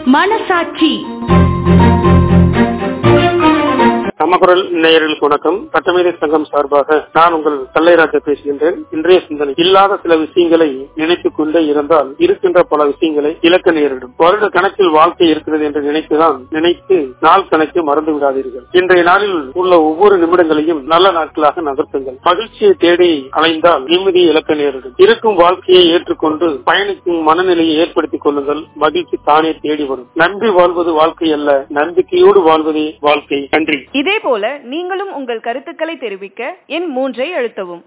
மனசாட்சி நம்ம குரல் நேயர்களுக்கு வணக்கம் சட்டமேதை சங்கம் சார்பாக நான் உங்கள் கல்லைராஜா பேசுகின்றேன் இன்றைய சிந்தனை இல்லாத சில விஷயங்களை நினைத்துக் கொண்டே இருந்தால் இருக்கின்ற பல விஷயங்களை இழக்க நேரிடும் வருட கணக்கில் வாழ்க்கை இருக்கிறது என்று நினைத்துதான் நினைத்து நாள் கணக்கு மறந்து விடாதீர்கள் இன்றைய நாளில் உள்ள ஒவ்வொரு நிமிடங்களையும் நல்ல நாட்களாக நகர்த்துங்கள் மகிழ்ச்சியை தேடி அலைந்தால் நிம்மதியை இழக்க நேரிடும் இருக்கும் வாழ்க்கையை ஏற்றுக்கொண்டு பயணிக்கும் மனநிலையை ஏற்படுத்திக் கொள்ளுங்கள் மகிழ்ச்சி தானே தேடி வரும் நன்றி வாழ்வது வாழ்க்கை அல்ல நம்பிக்கையோடு வாழ்வதே வாழ்க்கை நன்றி இதே போல நீங்களும் உங்கள் கருத்துக்களை தெரிவிக்க எண் மூன்றை அழுத்தவும்